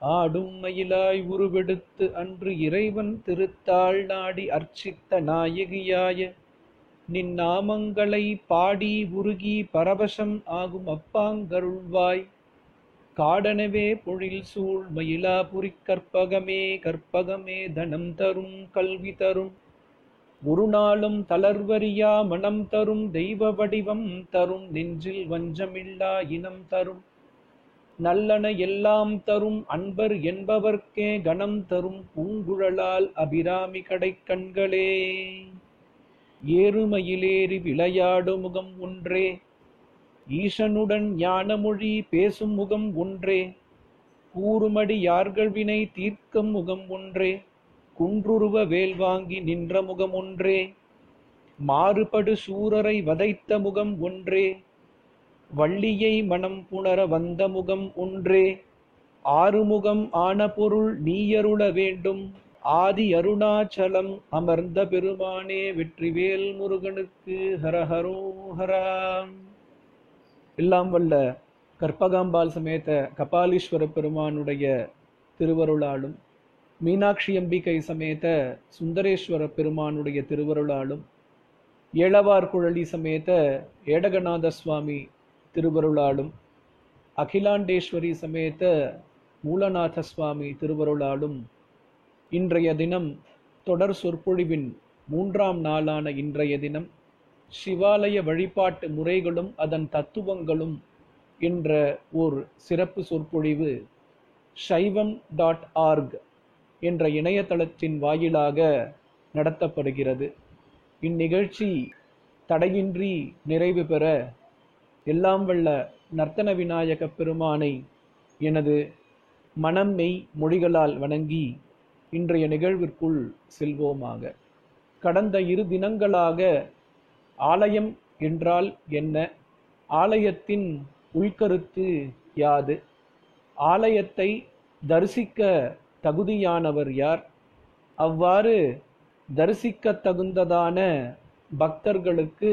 ஆடும் மயிலாய் உருவெடுத்து அன்று இறைவன் திருத்தாள் நாடி அர்ச்சித்த நாயகியாய நின் நாமங்களை பாடி உருகி பரவசம் ஆகும் அப்பாங்கருள்வாய் காடனவே பொழில் சூழ் மயிலாபுரி கற்பகமே கற்பகமே தனம் தரும் கல்வி தரும் ஒரு நாளும் தளர்வரியா மனம் தரும் தெய்வ வடிவம் தரும் நெஞ்சில் வஞ்சமில்லா இனம் தரும் நல்லன எல்லாம் தரும் அன்பர் என்பவர்க்கே கணம் தரும் பூங்குழலால் அபிராமி கடைக் கண்களே ஏறுமயிலேறி விளையாடும் முகம் ஒன்றே ஈசனுடன் ஞானமொழி பேசும் முகம் ஒன்றே கூறுமடி யார்கள் வினை தீர்க்கும் முகம் ஒன்றே குன்றுருவ வேல் வாங்கி நின்ற முகம் ஒன்றே மாறுபடு சூரரை வதைத்த முகம் ஒன்றே வள்ளியை மனம் புணர வந்த முகம் ஒன்றே ஆறுமுகம் ஆன பொருள் நீயருள வேண்டும் ஆதி அருணாச்சலம் அமர்ந்த பெருமானே வெற்றிவேல் முருகனுக்கு ஹரஹரோஹரா எல்லாம் வல்ல கற்பகாம்பாள் சமேத கபாலீஸ்வர பெருமானுடைய திருவருளாலும் மீனாட்சி அம்பிகை சமேத சுந்தரேஸ்வர பெருமானுடைய திருவருளாலும் ஏழவார் குழலி சமேத ஏடகநாத சுவாமி திருவருளாலும் அகிலாண்டேஸ்வரி சமேத மூலநாத சுவாமி திருவருளாலும் இன்றைய தினம் தொடர் சொற்பொழிவின் மூன்றாம் நாளான இன்றைய தினம் சிவாலய வழிபாட்டு முறைகளும் அதன் தத்துவங்களும் என்ற ஓர் சிறப்பு சொற்பொழிவு சைவம் டாட் ஆர்க் என்ற இணையதளத்தின் வாயிலாக நடத்தப்படுகிறது இந்நிகழ்ச்சி தடையின்றி நிறைவு பெற எல்லாம் வல்ல நர்த்தன விநாயக பெருமானை எனது மனம் மெய் மொழிகளால் வணங்கி இன்றைய நிகழ்விற்குள் செல்வோமாக கடந்த இரு தினங்களாக ஆலயம் என்றால் என்ன ஆலயத்தின் உள்கருத்து யாது ஆலயத்தை தரிசிக்க தகுதியானவர் யார் அவ்வாறு தரிசிக்க தகுந்ததான பக்தர்களுக்கு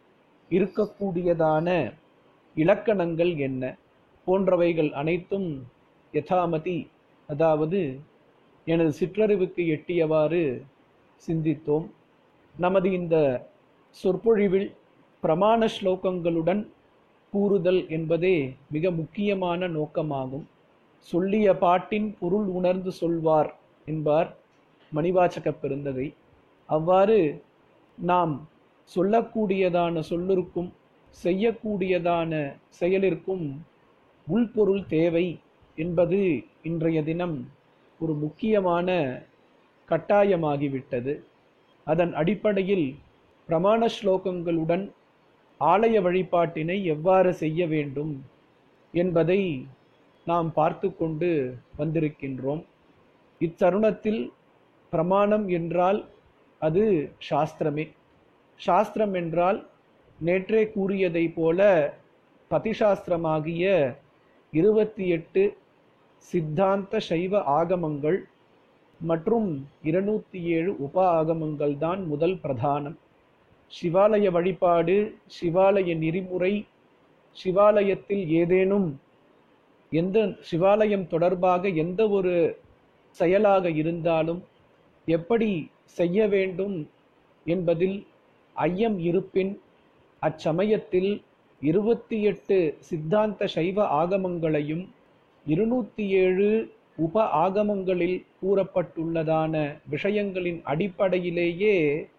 இருக்கக்கூடியதான இலக்கணங்கள் என்ன போன்றவைகள் அனைத்தும் யதாமதி அதாவது எனது சிற்றறிவுக்கு எட்டியவாறு சிந்தித்தோம் நமது இந்த சொற்பொழிவில் பிரமாண ஸ்லோகங்களுடன் கூறுதல் என்பதே மிக முக்கியமான நோக்கமாகும் சொல்லிய பாட்டின் பொருள் உணர்ந்து சொல்வார் என்பார் மணிவாச்சக பெருந்தகை அவ்வாறு நாம் சொல்லக்கூடியதான சொல்லிற்கும் செய்யக்கூடியதான செயலிற்கும் உள்பொருள் தேவை என்பது இன்றைய தினம் ஒரு முக்கியமான கட்டாயமாகிவிட்டது அதன் அடிப்படையில் பிரமாண ஸ்லோகங்களுடன் ஆலய வழிபாட்டினை எவ்வாறு செய்ய வேண்டும் என்பதை நாம் பார்த்து கொண்டு வந்திருக்கின்றோம் இத்தருணத்தில் பிரமாணம் என்றால் அது சாஸ்திரமே சாஸ்திரம் என்றால் நேற்றே கூறியதை போல பதிசாஸ்திரமாகிய இருபத்தி எட்டு சித்தாந்த சைவ ஆகமங்கள் மற்றும் இருநூத்தி ஏழு உப ஆகமங்கள் தான் முதல் பிரதானம் சிவாலய வழிபாடு சிவாலய நெறிமுறை சிவாலயத்தில் ஏதேனும் எந்த சிவாலயம் தொடர்பாக எந்த ஒரு செயலாக இருந்தாலும் எப்படி செய்ய வேண்டும் என்பதில் ஐயம் இருப்பின் அச்சமயத்தில் இருபத்தி எட்டு சித்தாந்த சைவ ஆகமங்களையும் இருநூத்தி ஏழு உப ஆகமங்களில் கூறப்பட்டுள்ளதான விஷயங்களின் அடிப்படையிலேயே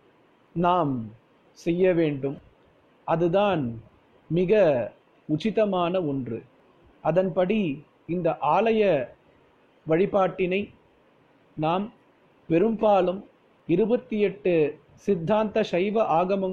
நாம் செய்ய வேண்டும் அதுதான் மிக உச்சிதமான ஒன்று அதன்படி இந்த ஆலய வழிபாட்டினை நாம் பெரும்பாலும் இருபத்தி எட்டு சித்தாந்த சைவ ஆகமங்கள்